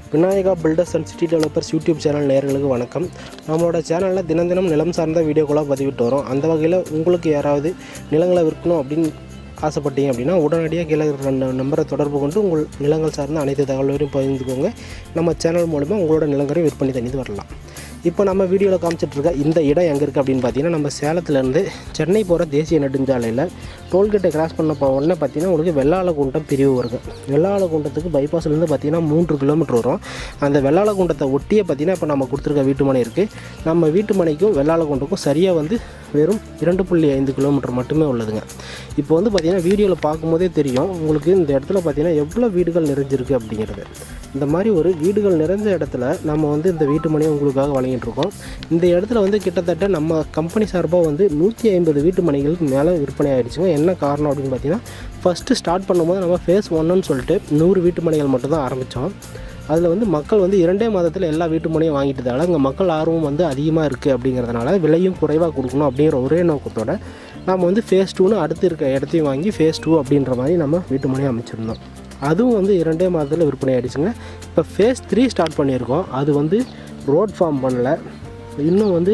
Vinayaka builders and city developers YouTube channel நேயர்களுக்கு வணக்கம் நம்மளோட சேனலில் தினம் தினம் நிலம் சார்ந்த வீடியோக்களாக பதிவிட்டு வரோம் அந்த வகையில் உங்களுக்கு யாராவது நிலங்களை விற்கணும் அப்படின்னு ஆசைப்பட்டீங்க அப்படின்னா உடனடியாக கீழே இருக்கிற ந- நம்பரை தொடர்பு கொண்டு உங்கள் நிலங்கள் சார்ந்த அனைத்து தகவல்களையும் பகிர்ந்துக்கோங்க நம்ம சேனல் மூலமா உங்களோட நிலங்களையும் விற்பனை தண்ணிட்டு வரலாம் இப்போ நம்ம வீடியோவில் காமிச்சிட்டு இருக்க இந்த இடம் எங்கே இருக்குது அப்படின்னு பார்த்தீங்கன்னா நம்ம சேலத்துலேருந்து சென்னை போகிற தேசிய நெடுஞ்சாலையில் டோல்கேட்டை கிராஸ் பண்ண போ உடனே பார்த்தீங்கன்னா உங்களுக்கு வெள்ளாளகுண்டம் பிரிவு வருது வெள்ளாளகுண்டத்துக்கு பைபாஸ்லேருந்து பார்த்தீங்கன்னா மூன்று கிலோமீட்டர் வரும் அந்த வெள்ளாளகுண்டத்தை ஒட்டியே பார்த்தீங்கன்னா இப்போ நம்ம கொடுத்துருக்க வீட்டு மனை இருக்குது நம்ம வீட்டு மனைக்கும் வெள்ளாளகுண்டக்கும் சரியாக வந்து வெறும் இரண்டு புள்ளி ஐந்து கிலோமீட்டர் மட்டுமே உள்ளதுங்க இப்போ வந்து பார்த்தீங்கன்னா வீடியோவில் பார்க்கும்போதே தெரியும் உங்களுக்கு இந்த இடத்துல பார்த்தீங்கன்னா எவ்வளோ வீடுகள் நிறைஞ்சிருக்கு அப்படிங்கிறது இந்த மாதிரி ஒரு வீடுகள் நிறைஞ்ச இடத்துல நம்ம வந்து இந்த வீட்டு மனையை உங்களுக்காக வழங்கிட்டு இருக்கோம் இந்த இடத்துல வந்து கிட்டத்தட்ட நம்ம கம்பெனி சார்பாக வந்து நூற்றி ஐம்பது வீட்டு மனைகளுக்கு மேலே விற்பனை ஆயிடுச்சுங்க என்ன காரணம் அப்படின்னு பார்த்தீங்கன்னா ஃபஸ்ட்டு ஸ்டார்ட் பண்ணும்போது நம்ம ஃபேஸ் ஒன்றுன்னு சொல்லிட்டு நூறு வீட்டு மனைகள் மட்டும் தான் ஆரம்பித்தோம் அதில் வந்து மக்கள் வந்து இரண்டே மாதத்தில் எல்லா வீட்டு மனையும் வாங்கிட்டதால அங்கே மக்கள் ஆர்வம் வந்து அதிகமாக இருக்குது அப்படிங்கிறதுனால விலையும் குறைவாக கொடுக்கணும் அப்படிங்கிற ஒரே நோக்கத்தோட நம்ம வந்து ஃபேஸ் டூன்னு அடுத்து இருக்க இடத்தையும் வாங்கி ஃபேஸ் டூ அப்படின்ற மாதிரி நம்ம வீட்டு மனையை அமைச்சிருந்தோம் அதுவும் வந்து இரண்டே மாதத்தில் விற்பனை ஆயிடுச்சுங்க இப்போ ஃபேஸ் த்ரீ ஸ்டார்ட் பண்ணியிருக்கோம் அது வந்து ரோட் ஃபார்ம் பண்ணல இன்னும் வந்து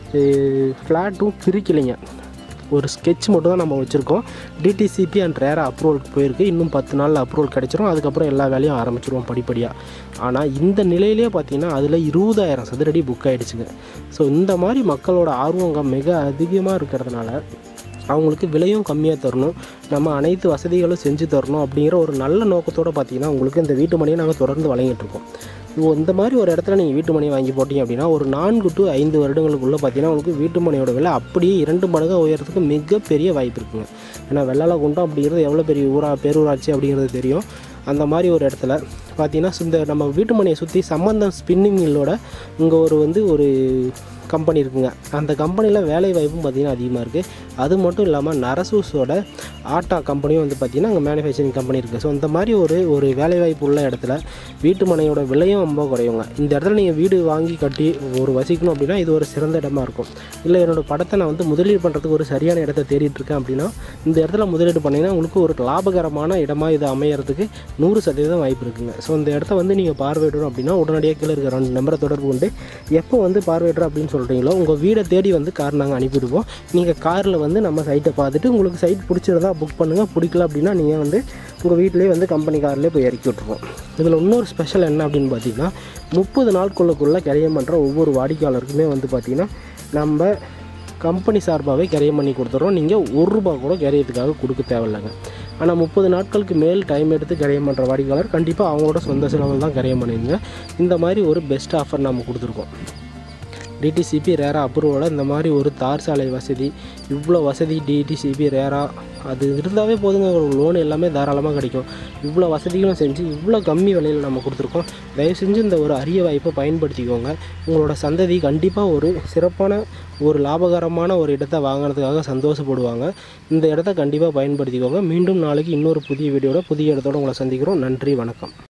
ஃப்ளாட்டும் பிரிக்கலைங்க ஒரு ஸ்கெட்ச் மட்டும் தான் நம்ம வச்சுருக்கோம் டிடிசிபி அண்ட் ரேரா அப்ரூவலுக்கு போயிருக்கு இன்னும் பத்து நாளில் அப்ரூவல் கிடச்சிரும் அதுக்கப்புறம் எல்லா வேலையும் ஆரம்பிச்சிருவோம் படிப்படியாக ஆனால் இந்த நிலையிலே பார்த்தீங்கன்னா அதில் இருபதாயிரம் சதுரடி புக் ஆகிடுச்சுங்க ஸோ இந்த மாதிரி மக்களோட ஆர்வம் மிக அதிகமாக இருக்கிறதுனால அவங்களுக்கு விலையும் கம்மியாக தரணும் நம்ம அனைத்து வசதிகளும் செஞ்சு தரணும் அப்படிங்கிற ஒரு நல்ல நோக்கத்தோடு பார்த்தீங்கன்னா உங்களுக்கு இந்த வீட்டு மனையை நாங்கள் தொடர்ந்து வழங்கிட்டு இருக்கோம் இப்போ இந்த மாதிரி ஒரு இடத்துல நீங்கள் வீட்டு மனை வாங்கி போட்டீங்க அப்படின்னா ஒரு நான்கு டு ஐந்து வருடங்களுக்குள்ளே பார்த்தீங்கன்னா உங்களுக்கு வீட்டு மனையோட விலை அப்படியே இரண்டு மடங்கு உயரத்துக்கு மிகப்பெரிய வாய்ப்பு இருக்குங்க ஏன்னா வெள்ளால குண்டம் அப்படிங்கிறது எவ்வளோ பெரிய ஊரா பேரூராட்சி அப்படிங்கிறது தெரியும் அந்த மாதிரி ஒரு இடத்துல பார்த்தீங்கன்னா இந்த நம்ம வீட்டு மனையை சுற்றி சம்பந்தம் ஸ்பின்னிங் மில்லோட இங்கே ஒரு வந்து ஒரு கம்பெனி இருக்குங்க அந்த கம்பெனியில் வேலை வாய்ப்பும் பார்த்திங்கன்னா அதிகமாக இருக்குது அது மட்டும் இல்லாமல் நரசூஸோட ஆட்டா கம்பெனியும் வந்து பார்த்திங்கன்னா அங்கே மேனுஃபேக்சரிங் கம்பெனி இருக்குது ஸோ இந்த மாதிரி ஒரு ஒரு வேலை வாய்ப்பு உள்ள இடத்துல வீட்டு மனையோட விலையும் ரொம்ப குறையுங்க இந்த இடத்துல நீங்கள் வீடு வாங்கி கட்டி ஒரு வசிக்கணும் அப்படின்னா இது ஒரு சிறந்த இடமா இருக்கும் இல்லை என்னோடய படத்தை நான் வந்து முதலீடு பண்ணுறதுக்கு ஒரு சரியான இடத்த தேடிட்டு இருக்கேன் அப்படின்னா இந்த இடத்துல முதலீடு பண்ணிங்கன்னா உங்களுக்கு ஒரு லாபகரமான இடமா இது அமையறதுக்கு நூறு சதவீதம் வாய்ப்பு இருக்குங்க ஸோ இந்த இடத்த வந்து நீங்கள் பார்வையிடணும் அப்படின்னா உடனடியாக கீழே இருக்கிற ரெண்டு நம்பரை தொடர்பு கொண்டு எப்போ வந்து பார்வையிடுறோம் அப்படின்னு சொல்கிறீங்களோ உங்கள் வீடை தேடி வந்து கார் நாங்கள் அனுப்பிவிடுவோம் நீங்கள் காரில் வந்து நம்ம சைட்டை பார்த்துட்டு உங்களுக்கு சைட் பிடிச்சிருந்தா புக் பண்ணுங்கள் பிடிக்கல அப்படின்னா நீங்கள் வந்து உங்கள் வீட்டிலேயே வந்து கம்பெனி கார்லேயே போய் இறக்கி விட்ருவோம் இதில் இன்னொரு ஸ்பெஷல் என்ன அப்படின்னு பார்த்தீங்கன்னா முப்பது நாட்களுக்குள்ளே கிரையம் பண்ணுற ஒவ்வொரு வாடிக்கையாளருக்குமே வந்து பார்த்திங்கன்னா நம்ம கம்பெனி சார்பாகவே கிரையம் பண்ணி கொடுத்துட்றோம் நீங்கள் ஒரு ரூபா கூட கிரையத்துக்காக கொடுக்க தேவையில்லைங்க ஆனால் முப்பது நாட்களுக்கு மேல் டைம் எடுத்து கிரையம் பண்ணுற வாடிக்கையாளர் கண்டிப்பாக அவங்களோட சொந்த செலவில் தான் கிரையம் பண்ணிடுங்க இந்த மாதிரி ஒரு பெஸ்ட் ஆஃபர் நம்ம கொடுத்துருக்கோம் டிடிசிபி ரேரா அப்ரூவோட இந்த மாதிரி ஒரு தார் சாலை வசதி இவ்வளோ வசதி டிடிசிபி ரேரா அது இருந்தாவே போதுங்க ஒரு லோன் எல்லாமே தாராளமாக கிடைக்கும் இவ்வளோ வசதிகளும் செஞ்சு இவ்வளோ கம்மி விலையில் நம்ம கொடுத்துருக்கோம் தயவு செஞ்சு இந்த ஒரு அரிய வாய்ப்பை பயன்படுத்திக்கோங்க உங்களோட சந்ததி கண்டிப்பாக ஒரு சிறப்பான ஒரு லாபகரமான ஒரு இடத்த வாங்குறதுக்காக சந்தோஷப்படுவாங்க இந்த இடத்த கண்டிப்பாக பயன்படுத்திக்கோங்க மீண்டும் நாளைக்கு இன்னொரு புதிய வீடியோட புதிய இடத்தோட உங்களை சந்திக்கிறோம் நன்றி வணக்கம்